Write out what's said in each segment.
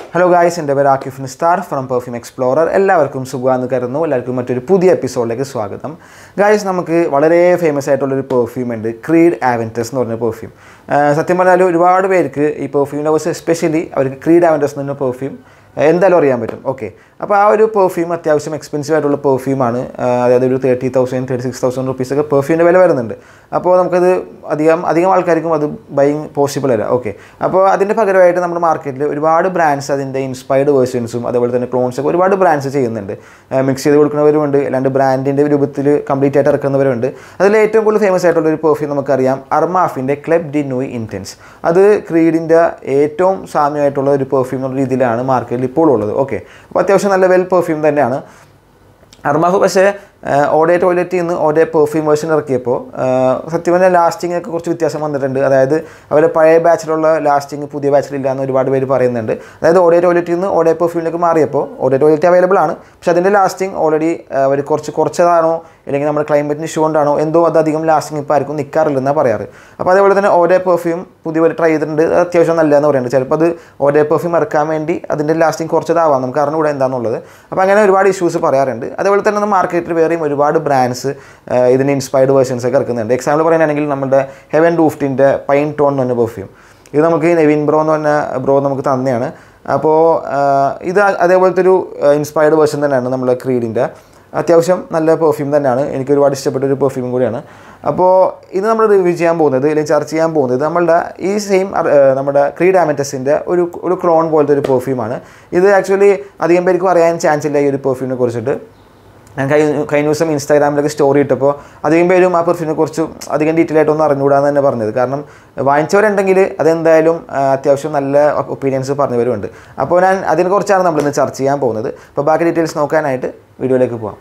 hello guys എൻ്റെ പേര് Aakif Nistar from perfume explorer എല്ലാവർക്കും സുഖമാണെന്ന് കരുതുന്നു എല്ലാവർക്കും മറ്റൊരു പുതിയ എപ്പിസോഡിലേക്ക് സ്വാഗതം ഗായ്സ് നമുക്ക് വളരെ ഫേമസ് ആയിട്ടുള്ളൊരു പെർഫ്യൂം ഉണ്ട് ക്രീഡ് ആവൻറ്റസ് എന്ന് പറഞ്ഞ പെർഫ്യൂം സത്യം പറഞ്ഞാൽ ഒരുപാട് പേർക്ക് ഈ പെർഫ്യൂം ലവേഴ്സ് എസ്പെഷ്യലി അവർക്ക് ക്രീഡ് ആവൻറ്റസ് എന്ന് പറഞ്ഞ പെർഫ്യൂം എന്തായാലും അറിയാൻ പറ്റും ഓക്കെ അപ്പോൾ ആ ഒരു പെർഫ്യൂം അത്യാവശ്യം എക്സ്പെൻസീവ് ആയിട്ടുള്ള പെർഫ്യൂമാണ് അതായത് ഒരു thirty thousand thirty six thousand റുപ്പീസൊക്കെ പെർഫ്യൂമിൻ്റെ വില വരുന്നുണ്ട് അപ്പോൾ നമുക്കത് അധികം അധികം ആൾക്കാർക്കും അത് ബൈങ് പോസിബിൾ അല്ല ഓക്കെ അപ്പോൾ അതിൻ്റെ പകരമായിട്ട് നമ്മുടെ മാർക്കറ്റിൽ ഒരുപാട് ബ്രാൻഡ്സ് അതിൻ്റെ ഇൻസ്പയർഡ് വേർഷൻസും അതുപോലെ തന്നെ ക്ലോൺസ് ഒക്കെ ഒരുപാട് ബ്രാൻഡ്സ് ചെയ്യുന്നുണ്ട് മിക്സ് ചെയ്ത് കൊടുക്കുന്നവരുമുണ്ട് അല്ലാണ്ട് ബ്രാൻഡിൻ്റെ രൂപത്തിൽ കംപ്ലീറ്റ് ആയിട്ട് ഇറക്കുന്നവരുണ്ട് അതിൽ ഏറ്റവും കൂടുതൽ ഫേമസ് ആയിട്ടുള്ള ഒരു പെർഫ്യൂം നമുക്കറിയാം അർമാഫിൻ്റെ ക്ലെബ് ഡി നോയ് ഇൻറ്റൻസ് അത് ക്രീഡിൻ്റെ ഏറ്റവും സാമ്യമായിട്ടുള്ള ഒരു പെർഫ്യൂം എന്നുള്ള രീതിയിലാണ് മാർക്കറ്റിൽ ഇപ്പോൾ ഉള്ളത് ഓക്കെ അപ്പോൾ അത്യാവശ്യം നല്ല വെൽ പെർഫ്യൂം തന്നെയാണ് അർമാഫ് പക്ഷേ ഓഡേ ടോയ്ലറ്റിൽ നിന്ന് ഓഡേ പെർഫ്യൂം വേർഷൻ ഇറക്കിയപ്പോൾ സത്യം പറഞ്ഞാൽ ലാസ്റ്റിംഗ് ഒക്കെ കുറച്ച് വ്യത്യാസം വന്നിട്ടുണ്ട് അതായത് അവരുടെ പഴയ ബാച്ചിലുള്ള ലാസ്റ്റിംഗ് പുതിയ ബാച്ചിലില്ല എന്ന് ഒരുപാട് പേര് പറയുന്നുണ്ട് അതായത് ഓഡേ ടോയ്ലറ്റിൽ നിന്ന് ഓഡേ പെർഫ്യൂമിലേക്ക് മാറിയപ്പോൾ ഓഡേ ടോയ്ലറ്റ് അവൈലബിൾ ആണ് പക്ഷേ അതിൻ്റെ ലാസ്റ്റിംഗ് ഓൾറെഡി അവർ കുറച്ച് കുറച്ചതാണോ അല്ലെങ്കിൽ നമ്മുടെ ക്ലൈമറ്റിന് ഇഷ്യൂ കൊണ്ടാണോ എന്തോ അത് അധികം ലാസ്റ്റിംഗ് ഇപ്പോൾ ആർക്കും നിൽക്കാറില്ലെന്നാണ് പറയാറ് അപ്പോൾ അതേപോലെ തന്നെ ഓഡേ പെർഫ്യൂം പുതിയ ഒരു ട്രൈ ചെയ്തിട്ടുണ്ട് അത് അത്യാവശ്യം നല്ലതെന്ന് പറയുന്നുണ്ട് ചിലപ്പോൾ അത് ഓഡേ പെർഫ്യൂം ഇറക്കാൻ വേണ്ടി അതിൻ്റെ ലാസ്റ്റിംഗ് കുറച്ചതാവാം നമുക്ക് അറിഞ്ഞുകൂടെ എന്താണെന്നുള്ളത് അപ്പോൾ അങ്ങനെ ഒരുപാട് ഇഷ്യൂസ് പറയാറുണ്ട് അതേപോലെ തന്നെ മാർക്കറ്റിൽ വേറെയും ഒരുപാട് ബ്രാൻഡ്സ് ഇതിന് ഇൻസ്പയർഡ് വേർഷൻസ് ഒക്കെ ഇറക്കുന്നുണ്ട് എക്സാമ്പിൾ പറയുകയാണെങ്കിൽ നമ്മുടെ ഹെവൻ ഡൂഫ്റ്റിൻ്റെ പൈൻ ടോൺ എന്ന് പറഞ്ഞ പെർഫ്യൂം ഇത് നമുക്ക് നെവിൻ ബ്രോ എന്ന് പറഞ്ഞ ബ്രോ നമുക്ക് തന്നെയാണ് അപ്പോൾ ഇത് അതേപോലത്തെ ഒരു ഇൻസ്പയർഡ് വേർഷൻ തന്നെയാണ് നമ്മുടെ ക്രീഡിൻ്റെ അത്യാവശ്യം നല്ല പെർഫ്യൂം തന്നെയാണ് എനിക്ക് ഒരുപാട് ഇഷ്ടപ്പെട്ട ഒരു പെർഫ്യൂം കൂടിയാണ് അപ്പോൾ ഇത് നമ്മൾ റിവ്യൂ ചെയ്യാൻ പോകുന്നത് അല്ലെങ്കിൽ ചർച്ച ചെയ്യാൻ പോകുന്നത് നമ്മളുടെ ഈ സെയിം നമ്മുടെ ക്രീഡ് ആമറ്റസിൻ്റെ ഒരു ഒരു ക്രോൺ പോലത്തെ ഒരു പെർഫ്യൂമാണ് ഇത് ആക്ച്വലി അധികം പേർക്കും അറിയാൻ ചാൻസ് ഇല്ല ഈ ഒരു പെർഫ്യൂമിനെ കുറിച്ചിട്ട് ഞാൻ കഴിഞ്ഞ കഴിഞ്ഞ ദിവസം ഇൻസ്റ്റാഗ്രാമിലൊക്കെ സ്റ്റോറി ഇട്ടപ്പോൾ അധികം പേരും ആ പെർഫ്യൂമിനെ കുറിച്ച് അധികം ഡീറ്റെയിൽ ആയിട്ടൊന്നും അറിഞ്ഞുകൂടാന്ന് തന്നെ പറഞ്ഞത് കാരണം വാങ്ങിച്ചവരുണ്ടെങ്കിൽ അതെന്തായാലും അത്യാവശ്യം നല്ല ഒപ്പീനിയൻസ് പറഞ്ഞവരുണ്ട് അപ്പോൾ ഞാൻ അതിനെക്കുറിച്ചാണ് നമ്മളിന്ന് ചർച്ച ചെയ്യാൻ പോകുന്നത് അപ്പോൾ ബാക്കി ഡീറ്റെയിൽസ് നോക്കാനായിട്ട് വീഡിയോയിലേക്ക് പോകാം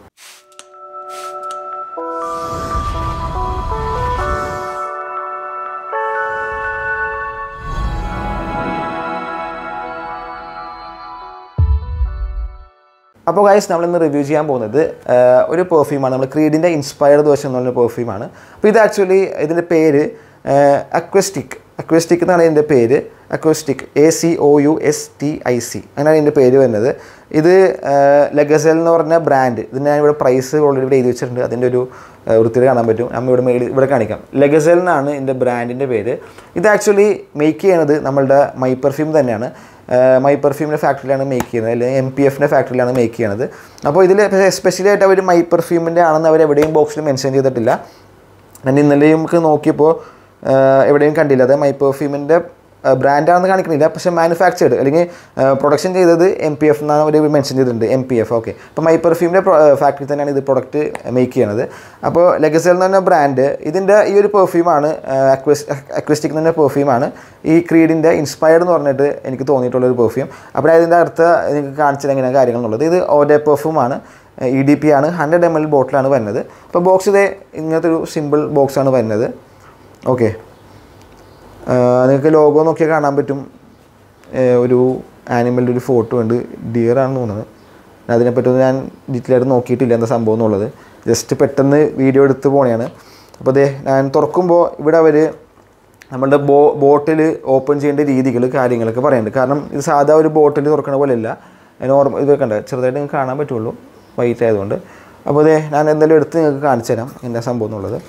അപ്പോൾ ഗൈസ് നമ്മളിന്ന് റിവ്യൂ ചെയ്യാൻ പോകുന്നത് ഒരു പെർഫ്യൂമാണ് നമ്മൾ ക്രീഡിൻ്റെ ഇൻസ്പയർഡ് വേർഷൻ എന്ന് പറഞ്ഞ പെർഫ്യൂമാണ് അപ്പോൾ ഇത് ആക്ച്വലി ഇതിൻ്റെ പേര് അക്വസ്റ്റിക് അക്വസ്റ്റിക് എന്നാണ് ഇതിൻ്റെ പേര് acoustic A C O U S T I C അങ്ങനെയാണ് ഇതിൻ്റെ പേര് വരുന്നത് ഇത് ലെഗസൽ എന്ന് പറഞ്ഞ ബ്രാൻഡ് ഇതിന് ഞാൻ ഇവിടെ പ്രൈസ് ഓൾറെഡി ഇവിടെ എഴുതി വെച്ചിട്ടുണ്ട് അതിൻ്റെ ഒരു വൃത്തിയിൽ കാണാൻ പറ്റും നമ്മൾ ഇവിടെ മേളിൽ ഇവിടെ കാണിക്കാം ലെഗസൽ എന്നാണ് ഇതിൻ്റെ ബ്രാൻഡിൻ്റെ പേര് ഇത് ആക്ച്വലി മേക്ക് ചെയ്യുന്നത് നമ്മളുടെ മൈ പെർഫ്യൂം തന്നെയാണ് മൈ പെർഫ്യൂമിൻ്റെ ഫാക്ടറിയിലാണ് മേക്ക് ചെയ്യുന്നത് അല്ലെങ്കിൽ എം പി എഫിൻ്റെ ഫാക്ടറിയിലാണ് മേക്ക് ചെയ്യുന്നത് അപ്പോൾ ഇതിൽ എസ്പെഷ്യലി ആയിട്ട് അവർ മൈ പെർഫ്യൂമിൻ്റെ ആണെന്ന് അവർ എവിടെയും ബോക്സിൽ മെൻഷൻ ചെയ്തിട്ടില്ല ഞാൻ ഇന്നലെയും നമുക്ക് നോക്കിയപ്പോൾ എവിടെയും കണ്ടില്ല അത് മൈ പെർഫ്യൂമിൻ്റെ ബ്രാൻഡാണെന്ന് കാണിക്കുന്നില്ല പക്ഷേ മാനുഫാക്ചേർഡ് അല്ലെങ്കിൽ പ്രൊഡക്ഷൻ ചെയ്തത് എം പി എഫ് എന്നാണ് അവർ മെൻഷൻ ചെയ്തിട്ടുണ്ട് എം പി എഫ് ഓക്കെ അപ്പോൾ മൈ പെർഫ്യൂമിൻ്റെ ഫാക്ടറി തന്നെയാണ് ഇത് പ്രൊഡക്റ്റ് മേക്ക് ചെയ്യണത് അപ്പോൾ ലെഗസൽ എന്ന് പറഞ്ഞ ബ്രാൻഡ് ഇതിൻ്റെ ഈ ഒരു പെർഫ്യൂമാണ് അക്വസ് അക്വസ്റ്റിക് എന്ന് പറഞ്ഞ പെർഫ്യൂമാണ് ഈ ക്രീഡിൻ്റെ ഇൻസ്പയർഡ് എന്ന് പറഞ്ഞിട്ട് എനിക്ക് തോന്നിയിട്ടുള്ള ഒരു പെർഫ്യൂം അപ്പോൾ ഇതിൻ്റെ അടുത്ത് എനിക്ക് കാണിച്ചത് എങ്ങനെയാണ് കാര്യങ്ങൾ എന്നുള്ളത് ഇത് ഓഡേ പെർഫ്യൂമാണ് ഇ ഡി പി ആണ് ഹൺഡ്രഡ് എം എൽ ബോട്ടിലാണ് വരുന്നത് അപ്പോൾ ബോക്സ് ഇതേ ഇങ്ങനത്തെ ഒരു സിമ്പിൾ ബോക്സാണ് വരുന്നത് ഓക്കെ നിങ്ങൾക്ക് ലോഗോ നോക്കിയാൽ കാണാൻ പറ്റും ഒരു ആനിമലിൻ്റെ ഒരു ഫോട്ടോ ഉണ്ട് ഡിയർ ആണെന്ന് തോന്നുന്നത് അതിനെപ്പറ്റി ഞാൻ ഡീറ്റെയിൽ ആയിട്ട് നോക്കിയിട്ടില്ല എന്താ സംഭവം എന്നുള്ളത് ജസ്റ്റ് പെട്ടെന്ന് വീഡിയോ എടുത്ത് പോണെയാണ് അപ്പോൾ അതെ ഞാൻ തുറക്കുമ്പോൾ ഇവിടെ അവർ നമ്മളുടെ ബോ ബോട്ടിൽ ഓപ്പൺ ചെയ്യേണ്ട രീതികൾ കാര്യങ്ങളൊക്കെ പറയുന്നുണ്ട് കാരണം ഇത് സാധാ ഒരു ബോട്ടിൽ തുറക്കണ പോലെയല്ല നോർമൽ ഇത് കണ്ട ചെറുതായിട്ട് നിങ്ങൾക്ക് കാണാൻ പറ്റുള്ളൂ വൈറ്റ് ആയതുകൊണ്ട് അപ്പോൾ അതെ ഞാൻ എന്തായാലും എടുത്ത് നിങ്ങൾക്ക് കാണിച്ചു തരാം എന്താ സംഭവം എന്നുള്ളത്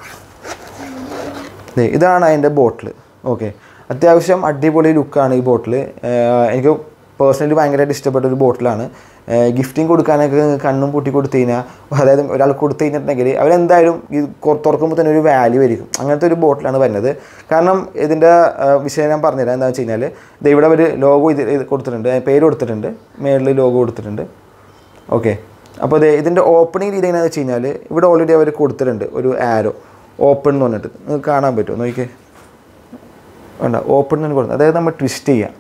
ഇതാണ് അതിൻ്റെ ബോട്ടിൽ ഓക്കെ അത്യാവശ്യം അടിപൊളി ലുക്കാണ് ഈ ബോട്ടിൽ എനിക്ക് പേഴ്സണലി ഭയങ്കരമായിട്ട് ഇഷ്ടപ്പെട്ട ഒരു ബോട്ടിലാണ് ഗിഫ്റ്റിംഗ് കൊടുക്കാനൊക്കെ കണ്ണും പൂട്ടി കൊടുത്തു കഴിഞ്ഞാൽ അതായത് ഒരാൾ കൊടുത്തു കഴിഞ്ഞിട്ടുണ്ടെങ്കിൽ അവരെന്തായാലും ഇത് തുറക്കുമ്പോൾ തന്നെ ഒരു വാല്യൂ ആയിരിക്കും അങ്ങനത്തെ ഒരു ബോട്ടിലാണ് വരുന്നത് കാരണം ഇതിൻ്റെ വിഷയം ഞാൻ പറഞ്ഞുതരാം എന്താണെന്ന് വെച്ച് കഴിഞ്ഞാൽ ഇത് ഇവിടെ ഒരു ലോഗോ ഇത് കൊടുത്തിട്ടുണ്ട് പേര് കൊടുത്തിട്ടുണ്ട് മേളിൽ ലോഗോ കൊടുത്തിട്ടുണ്ട് ഓക്കെ അപ്പോൾ ഇത് ഇതിൻ്റെ ഓപ്പണിംഗ് രീതി എങ്ങനെയാണെന്ന് വെച്ച് കഴിഞ്ഞാൽ ഇവിടെ ഓൾറെഡി അവർ കൊടുത്തിട്ടുണ്ട് ഒരു ആരോ ഓപ്പൺ എന്ന് പറഞ്ഞിട്ട് നിങ്ങൾക്ക് കാണാൻ പറ്റുമോ നോക്കിക്കേ വേണ്ട ഓപ്പൺ എന്ന് കൊടുത്തു അതായത് നമ്മൾ ട്വിസ്റ്റ് ചെയ്യാം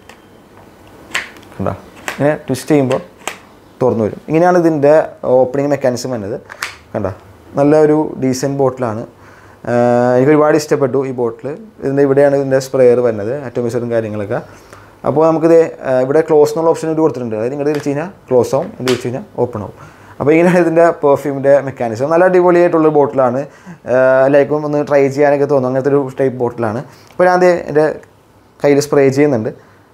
കണ്ടോ ഇങ്ങനെ ട്വിസ്റ്റ് ചെയ്യുമ്പോൾ തുറന്നു വരും ഇങ്ങനെയാണ് ഇതിൻ്റെ ഓപ്പണിംഗ് മെക്കാനിസം വരുന്നത് കണ്ട നല്ല ഒരു ഡീസൻറ്റ് ബോട്ടിലാണ് എനിക്ക് ഒരുപാട് ഇഷ്ടപ്പെട്ടു ഈ ബോട്ടിൽ ഇതിൻ്റെ ഇവിടെയാണ് ഇതിൻ്റെ സ്പ്രെയർ വരുന്നത് അറ്റോമിസറും കാര്യങ്ങളൊക്കെ അപ്പോൾ നമുക്കിത് ഇവിടെ ക്ലോസ് എന്നുള്ള ഓപ്ഷൻ ഇത് കൊടുത്തിട്ടുണ്ട് അതായത് ഇങ്ങോട്ട് തിരിച്ച് കഴിഞ്ഞാൽ ക്ലോസ് ആവും ഇത് തിരിച്ച് കഴിഞ്ഞാൽ ഓപ്പൺ ആവും അപ്പോൾ ഇങ്ങനെയാണ് ഇതിൻ്റെ പെർഫ്യൂമിൻ്റെ മെക്കാനിസം നല്ല അടിപൊളിയായിട്ടുള്ള ബോട്ടിലാണ് ലൈക്കും ഒന്ന് ട്രൈ ചെയ്യാനൊക്കെ തോന്നും അങ്ങനത്തെ ഒരു ടൈപ്പ് ബോട്ടിലാണ് അപ്പോൾ ഞാൻ അത് എൻ്റെ കയ്യിൽ സ്പ്രേ ചെയ്യുന്നുണ്ട്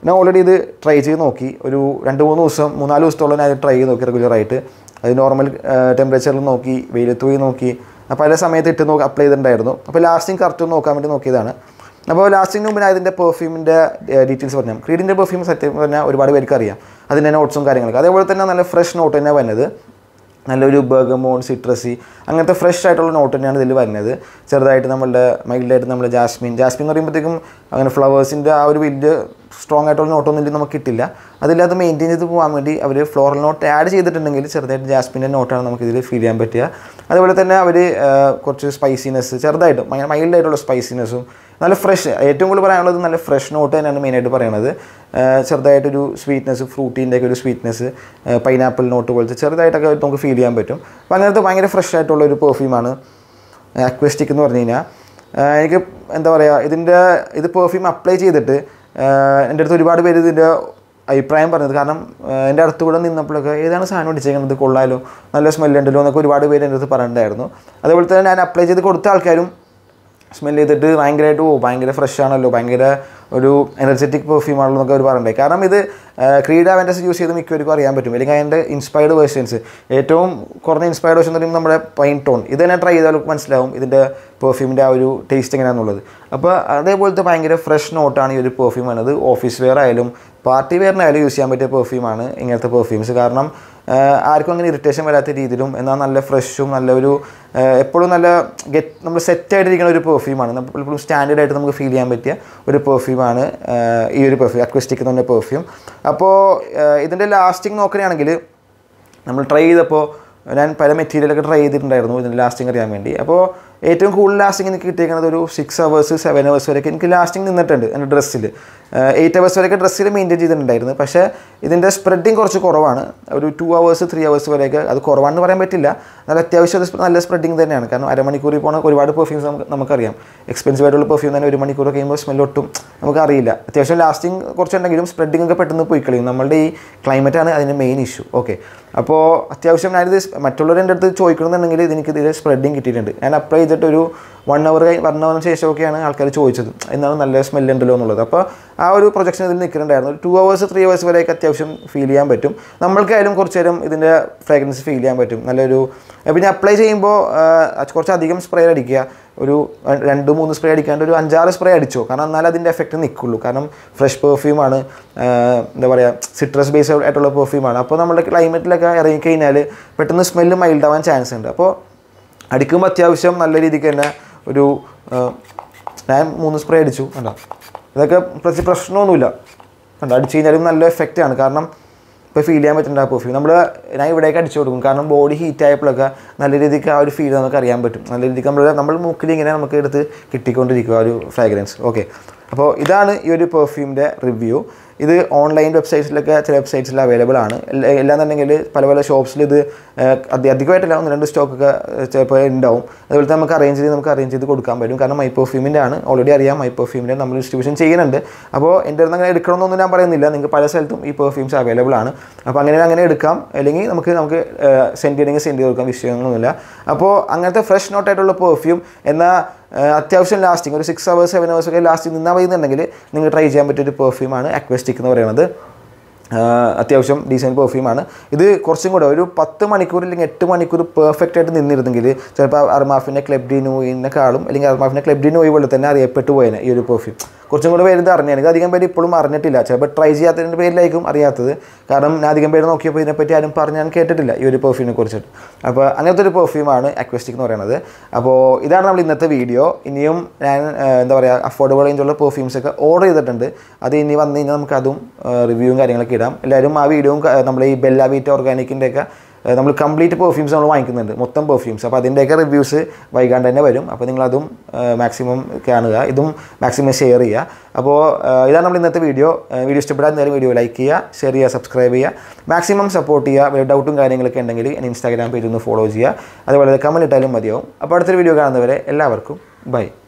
ഞാൻ ഓൾറെഡി ഇത് ട്രൈ ചെയ്ത് നോക്കി ഒരു രണ്ട് മൂന്ന് ദിവസം മൂന്നാല് ദിവസത്തോളം ഞാൻ ഇത് ട്രൈ ചെയ്ത് നോക്കി റെഗുലറായിട്ട് അത് നോർമൽ ടെമ്പറേച്ചറിൽ നോക്കി വെയിലത്ത് പോയി നോക്കി അപ്പോൾ പല സമയത്ത് ഇട്ട് നോക്കി അപ്ലൈ ചെയ്തിട്ടുണ്ടായിരുന്നു അപ്പോൾ ലാസ്റ്റിംഗ് കറക്റ്റ് നോക്കാൻ വേണ്ടി നോക്കിയതാണ് അപ്പോൾ ലാസ്റ്റിംഗ് മുമ്പ് ഞാൻ ഇതിൻ്റെ പെർഫ്യൂമിൻ്റെ ഡീറ്റെയിൽസ് പറഞ്ഞു ക്രീഡിൻ്റെ പെർഫ്യൂം സത്യം പറഞ്ഞാൽ ഒരുപാട് പേർക്ക് അറിയാം അതിൻ്റെ നോട്ട്സും കാര്യങ്ങളൊക്കെ അതേപോലെ തന്നെ നല്ല ഫ്രഷ് നോട്ട് തന്നെയാണ് വരുന്നത് നല്ലൊരു ബർഗമോൺ സിട്രസി അങ്ങനത്തെ ഫ്രഷ് ആയിട്ടുള്ള നോട്ട് തന്നെയാണ് ഇതിൽ വരുന്നത് ചെറുതായിട്ട് നമ്മളുടെ മൈൽഡായിട്ട് നമ്മുടെ ജാസ്മിൻ ജാസ്മിൻ എന്ന് പറയുമ്പോഴത്തേക്കും അങ്ങനെ ഫ്ലവേഴ്സിൻ്റെ ആ ഒരു വലിയ സ്ട്രോങ് ആയിട്ടുള്ള നോട്ടൊന്നും ഇതിൽ നമുക്ക് കിട്ടില്ല അതില്ലാതെ മെയിൻറ്റെയിൻ ചെയ്ത് പോകാൻ വേണ്ടി അവർ ഫ്ലോറൽ നോട്ട് ആഡ് ചെയ്തിട്ടുണ്ടെങ്കിൽ ചെറുതായിട്ട് ജാസ്മിൻ്റെ നോട്ടാണ് നമുക്ക് ഇതിൽ ഫീൽ ചെയ്യാൻ പറ്റുക അതുപോലെ തന്നെ അവർ കുറച്ച് സ്പൈസിനെസ് ചെറുതായിട്ട് മൈൽഡായിട്ടുള്ള സ്പൈസിനെസ്സും നല്ല ഫ്രഷ് ഏറ്റവും കൂടുതൽ പറയാനുള്ളത് നല്ല ഫ്രഷ് നോട്ട് തന്നെയാണ് മെയിനായിട്ട് പറയണത് ചെറുതായിട്ടൊരു സ്വീറ്റ്നെസ് ഫ്രൂട്ടീൻ്റെ ഒക്കെ ഒരു സ്വീറ്റ്നെസ് പൈനാപ്പിൾ നോട്ട് പോലത്തെ ചെറുതായിട്ടൊക്കെ നമുക്ക് ഫീൽ ചെയ്യാൻ പറ്റും അപ്പോൾ അങ്ങനത്തെ ഭയങ്കര ഫ്രഷ് ആയിട്ടുള്ള ഒരു പെർഫ്യൂമാണ് അക്വസ്റ്റിക് എന്ന് പറഞ്ഞു കഴിഞ്ഞാൽ എനിക്ക് എന്താ പറയുക ഇതിൻ്റെ ഇത് പെർഫ്യൂം അപ്ലൈ ചെയ്തിട്ട് എൻ്റെ അടുത്ത് ഒരുപാട് പേര് ഇതിൻ്റെ അഭിപ്രായം പറഞ്ഞത് കാരണം എൻ്റെ അടുത്ത് കൂടെ നിന്നപ്പോഴൊക്കെ ഏതാണ് സാധനം അടിച്ചേക്കുന്നത് കൊള്ളാലോ നല്ല സ്മെല്ലുണ്ടല്ലോ എന്നൊക്കെ ഒരുപാട് പേര് എൻ്റെ അടുത്ത് പറഞ്ഞിട്ടുണ്ടായിരുന്നു അതേപോലെ തന്നെ ഞാൻ അപ്ലൈ ചെയ്ത് കൊടുത്ത ആൾക്കാരും സ്മെൽ ചെയ്തിട്ട് ഭയങ്കരമായിട്ട് ഓ ഭയങ്കര ഫ്രഷ് ആണല്ലോ ഭയങ്കര ഒരു എനർജറ്റിക് പെർഫ്യൂം ആണല്ലോ എന്നൊക്കെ അവർ പറഞ്ഞിട്ടുണ്ടായി കാരണം ഇത് ക്രീഡ അവൻറ്റസ് യൂസ് ചെയ്ത് മിക്കവർക്കും അറിയാൻ പറ്റും അല്ലെങ്കിൽ അതിൻ്റെ ഇൻസ്പയർഡ് വേർഷൻസ് ഏറ്റവും കുറഞ്ഞ ഇൻസ്പയർഡ് വേർഷൻ എന്ന് പറയുമ്പോൾ നമ്മുടെ പൈൻ ടോൺ ഇത് തന്നെ ട്രൈ ചെയ്താൽ മനസ്സിലാവും ഇതിൻ്റെ പെർഫ്യൂമിൻ്റെ ആ ഒരു ടേസ്റ്റ് എങ്ങനെയാണെന്നുള്ളത് അപ്പോൾ അതേപോലത്തെ ഭയങ്കര ഫ്രഷ് നോട്ടാണ് ഈ ഒരു പെർഫ്യൂം എന്നത് ഓഫീസ് വെയർ ആയാലും പാർട്ടി വെയറിനായാലും യൂസ് ചെയ്യാൻ പറ്റിയ പെർഫ്യൂമാണ് ഇങ്ങനത്തെ പെർഫ്യൂംസ് കാരണം ആർക്കും അങ്ങനെ ഇറിറ്റേഷൻ വരാത്ത രീതിയിലും എന്നാൽ നല്ല ഫ്രഷും നല്ല ഒരു എപ്പോഴും നല്ല ഗെറ്റ് നമ്മൾ സെറ്റായിട്ടിരിക്കുന്ന ഒരു പെർഫ്യൂമാണ് എപ്പോഴും സ്റ്റാൻഡേർഡ് ആയിട്ട് നമുക്ക് ഫീൽ ചെയ്യാൻ പറ്റിയ ഒരു പെർഫ്യൂമാണ് ഈ ഒരു പെർഫ്യൂം അക്വസ്റ്റിക് എന്ന് പറഞ്ഞ പെർഫ്യൂം അപ്പോൾ ഇതിൻ്റെ ലാസ്റ്റിംഗ് നോക്കുകയാണെങ്കിൽ നമ്മൾ ട്രൈ ചെയ്തപ്പോൾ ഞാൻ പല മെറ്റീരിയലൊക്കെ ട്രൈ ചെയ്തിട്ടുണ്ടായിരുന്നു ഇതിൻ്റെ ലാസ്റ്റിംഗ് അറിയാൻ വേണ്ടി അപ്പോൾ ഏറ്റവും കൂടുതൽ ലാസ്റ്റിംഗ് എനിക്ക് കിട്ടിയിരിക്കുന്നത് ഒരു സിക്സ് അവേഴ്സ് സെവൻ അവേഴ്സ് വരെയൊക്കെ എനിക്ക് ലാസ്റ്റിംഗ് നിന്നിട്ടുണ്ട് എൻ്റെ ഡ്രസ്സിൽ എയ്റ്റ് അവേഴ്സ് വരെയൊക്കെ ഡ്രസ്സിൽ മെയിൻറ്റെയിൻ ചെയ്തിട്ടുണ്ടായിരുന്നു പക്ഷേ ഇതിൻ്റെ സ്പ്രെഡിങ് കുറച്ച് കുറവാണ് ഒരു ടു അവേഴ്സ് ത്രീ അവേഴ്സ് വരെയൊക്കെ അത് കുറവാണെന്ന് പറയാൻ പറ്റില്ല നല്ല അത്യാവശ്യം അത് നല്ല സ്പ്രെഡിങ് തന്നെയാണ് കാരണം അരമണിക്കൂറിൽ പോണ ഒരുപാട് പെർഫ്യൂംസ് നമുക്ക് നമുക്കറിയാം എക്സ്പെൻസീവ് ആയിട്ടുള്ള പെർഫ്യൂം തന്നെ ഒരു മണിക്കൂർ കഴിയുമ്പോൾ സ്മെൽ ഒട്ടും നമുക്കറിയില്ല അത്യാവശ്യം ലാസ്റ്റിംഗ് കുറച്ചുണ്ടെങ്കിലും സ്പ്രെഡിംഗ് ഒക്കെ പെട്ടെന്ന് പോയി കളയും നമ്മളുടെ ഈ ക്ലൈമറ്റാണ് അതിൻ്റെ മെയിൻ ഇഷ്യൂ ഓക്കെ അപ്പോൾ അത്യാവശ്യം ഞാനിത് മറ്റുള്ളവരുടെ എൻ്റെ അടുത്ത് ചോദിക്കണമെന്നുണ്ടെങ്കിൽ എനിക്ക് ഇതിൽ സ്പ്രെഡിങ് കിട്ടിയിട്ടുണ്ട് ഞാൻ അപ്ലൈ ചെയ്തിട്ട് ഒരു വൺ അവർ വൺ അവറിന് ശേഷമൊക്കെയാണ് ആൾക്കാർ ചോദിച്ചത് എന്നാണ് നല്ല സ്മെല്ല് ഉണ്ടല്ലോ എന്നുള്ളത് അപ്പോൾ ആ ഒരു പ്രൊജക്ഷൻ ഇതിൽ നിൽക്കുന്നുണ്ടായിരുന്നു ഒരു ടു അവേഴ്സ് ത്രീ അവേഴ്സ് വരെയൊക്കെ അത്യാവശ്യം ഫീൽ ചെയ്യാൻ പറ്റും നമ്മൾക്കായാലും കുറച്ച് നേരം ഇതിൻ്റെ ഫ്രാഗ്രൻസ് ഫീൽ ചെയ്യാൻ പറ്റും നല്ലൊരു പിന്നെ അപ്ലൈ ചെയ്യുമ്പോൾ കുറച്ച് അധികം സ്പ്രേ അടിക്കുക ഒരു രണ്ട് മൂന്ന് സ്പ്രേ അടിക്കാണ്ട് ഒരു അഞ്ചാറ് സ്പ്രേ അടിച്ചോ കാരണം എന്നാൽ അതിൻ്റെ എഫക്റ്റ് നിൽക്കുള്ളൂ കാരണം ഫ്രഷ് പെർഫ്യൂമാണ് എന്താ പറയുക സിട്രസ് ബേസ്ഡ് ആയിട്ടുള്ള പെർഫ്യൂമാണ് അപ്പോൾ നമ്മുടെ ക്ലൈമറ്റിലൊക്കെ ഇറങ്ങിക്കഴിഞ്ഞാൽ പെട്ടെന്ന് സ്മെല്ല് മൈൽഡ് ആവാൻ ചാൻസ് ഉണ്ട് അപ്പോൾ അടിക്കുമ്പോൾ അത്യാവശ്യം നല്ല രീതിക്ക് തന്നെ ഒരു ഞാൻ മൂന്ന് സ്പ്രേ അടിച്ചു കണ്ടോ ഇതൊക്കെ പ്രത്യേകിച്ച് പ്രശ്നമൊന്നുമില്ല കണ്ടോ അടിച്ചു കഴിഞ്ഞാലും നല്ല എഫക്റ്റാണ് കാരണം ഇപ്പോൾ ഫീൽ ചെയ്യാൻ പറ്റുന്നുണ്ട് ആ പെർഫ്യൂം നമ്മൾ ഞാൻ ഇവിടേക്ക് അടിച്ചു കൊടുക്കും കാരണം ബോഡി ഹീറ്റ് ആയപ്പോഴൊക്കെ നല്ല രീതിക്ക് ആ ഒരു ഫീൽ നമുക്ക് അറിയാൻ പറ്റും നല്ല രീതിക്ക് നമ്മൾ നമ്മൾ മൂക്കിൽ ഇങ്ങനെ നമുക്ക് എടുത്ത് കിട്ടിക്കൊണ്ടിരിക്കുക ആ ഒരു ഫ്രാഗ്രൻസ് ഓക്കെ അപ്പോൾ ഇതാണ് ഈ ഒരു പെർഫ്യൂമിൻ്റെ റിവ്യൂ ഇത് ഓൺലൈൻ വെബ്സൈറ്റ്സിലൊക്കെ ചില വെബ്സൈറ്റ്സിൽ അവൈലബിൾ ആണ് എല്ലാന്നുണ്ടെങ്കിൽ പല പല ഷോപ്സിൽ ഇത് അധി അധികമായിട്ടല്ല ഒന്ന് രണ്ട് സ്റ്റോക്കൊക്കെ ചിലപ്പോൾ ഉണ്ടാവും അതുപോലെ തന്നെ നമുക്ക് അറേഞ്ച് ചെയ്ത് നമുക്ക് അറേഞ്ച് ചെയ്ത് കൊടുക്കാൻ പറ്റും കാരണം മൈ പെർഫ്യൂമിൻ്റെ ആണ് ഓൾറെഡി അറിയാം മൈ പെർഫ്യൂമിൻ്റെ നമ്മൾ ഡിസ്ട്രിബ്യൂഷൻ ചെയ്യുന്നുണ്ട് അപ്പോൾ എൻ്റെ അടുത്ത് അങ്ങനെ എടുക്കണമെന്നൊന്നും ഞാൻ പറയുന്നില്ല നിങ്ങൾക്ക് പല സ്ഥലത്തും ഈ പെർഫ്യൂംസ് അവൈലബിൾ ആണ് അപ്പോൾ അങ്ങനെ അങ്ങനെ എടുക്കാം അല്ലെങ്കിൽ നമുക്ക് നമുക്ക് സെൻഡ് ചെയ്യണമെങ്കിൽ സെൻഡ് ചെയ്ത് കൊടുക്കാം വിഷയങ്ങളൊന്നുമില്ല അപ്പോൾ അങ്ങനത്തെ ഫ്രഷ് നോട്ടായിട്ടുള്ള പെർഫ്യൂം എന്നാൽ അത്യാവശ്യം ലാസ്റ്റിംഗ് ഒരു സിക്സ് അവേഴ്സ് സെവൻ അവേഴ്സ് ഒക്കെ ലാസ്റ്റിംഗ് നിന്നാൽ മതിയെന്നുണ്ടെങ്കിൽ നിങ്ങൾ ട്രൈ ചെയ്യാൻ പറ്റിയൊരു പെർഫ്യൂമാണ് അക്വസ്റ്റിക് എന്ന് പറയുന്നത് അത്യാവശ്യം ഡീസൻറ്റ് പെർഫ്യൂമാണ് ഇത് കുറച്ചും കൂടെ ഒരു പത്ത് മണിക്കൂർ അല്ലെങ്കിൽ എട്ട് മണിക്കൂർ പെർഫെക്റ്റ് ആയിട്ട് നിന്നിരുന്നെങ്കിൽ ചിലപ്പോൾ അർമാഫിൻ്റെ ക്ലബ് ഡി നോയിനെക്കാളും അല്ലെങ്കിൽ അർമാഫിൻ്റെ ക്ലബ് ഡി നോയി പോലെ തന്നെ അറിയപ്പെട്ടു പോയേനെ ഈ ഒരു പെർഫ്യൂം കുറച്ചും കൂടെ പേര് ഇത് അറിഞ്ഞാൽ ഇത് അധികം പേര് ഇപ്പോഴും അറിഞ്ഞിട്ടില്ല ചിലപ്പോൾ ട്രൈ ചെയ്യാത്തതിൻ്റെ പേരിലായിരിക്കും അറിയാത്തത് കാരണം ഞാൻ അധികം പേര് നോക്കിയപ്പോൾ ഇതിനെപ്പറ്റി ആരും പറഞ്ഞ് ഞാൻ കേട്ടിട്ടില്ല ഈ ഒരു പെർഫ്യൂമിനെ കുറിച്ചിട്ട് അപ്പോൾ അങ്ങനത്തെ ഒരു പെർഫ്യൂമാണ് അക്വസ്റ്റിക് എന്ന് പറയുന്നത് അപ്പോൾ ഇതാണ് നമ്മൾ ഇന്നത്തെ വീഡിയോ ഇനിയും ഞാൻ എന്താ പറയുക അഫോർഡബിൾ റേഞ്ചുള്ള പെർഫ്യൂംസ് ഒക്കെ ഓർഡർ ചെയ്തിട്ടുണ്ട് അത് ഇനി വന്നു കഴിഞ്ഞാൽ നമുക്ക് അതും റിവ്യൂവും കാര്യങ്ങളൊക്കെ ഇടാം എല്ലാവരും ആ വീഡിയോയും നമ്മൾ ഈ ബെല്ല വീറ്റ ഓർഗാനിക്കിൻ്റെ ഒക്കെ നമ്മൾ കംപ്ലീറ്റ് പെർഫ്യൂംസ് നമ്മൾ വാങ്ങിക്കുന്നുണ്ട് മൊത്തം പെർഫ്യൂംസ് അപ്പോൾ അതിൻ്റെയൊക്കെ റിവ്യൂസ് വൈകാണ്ട് തന്നെ വരും അപ്പോൾ നിങ്ങളതും മാക്സിമം കാണുക ഇതും മാക്സിമം ഷെയർ ചെയ്യുക അപ്പോൾ ഇതാണ് നമ്മൾ ഇന്നത്തെ വീഡിയോ വീഡിയോ ഇഷ്ടപ്പെടാൻ എന്തായാലും വീഡിയോ ലൈക്ക് ചെയ്യുക ഷെയർ ചെയ്യുക സബ്സ്ക്രൈബ് ചെയ്യുക മാക്സിമം സപ്പോർട്ട് ചെയ്യുക വല്ല ഡൗട്ടും കാര്യങ്ങളൊക്കെ ഉണ്ടെങ്കിൽ എൻ്റെ ഇൻസ്റ്റാഗ്രാം പേജ് ഒന്ന് ഫോളോ ചെയ്യുക അതുപോലെ കമൻറ്റ് ഇട്ടാലും മതിയാവും അപ്പോൾ അടുത്തൊരു വീഡിയോ കാണുന്നവരെ എല്ലാവർക്കും ബൈ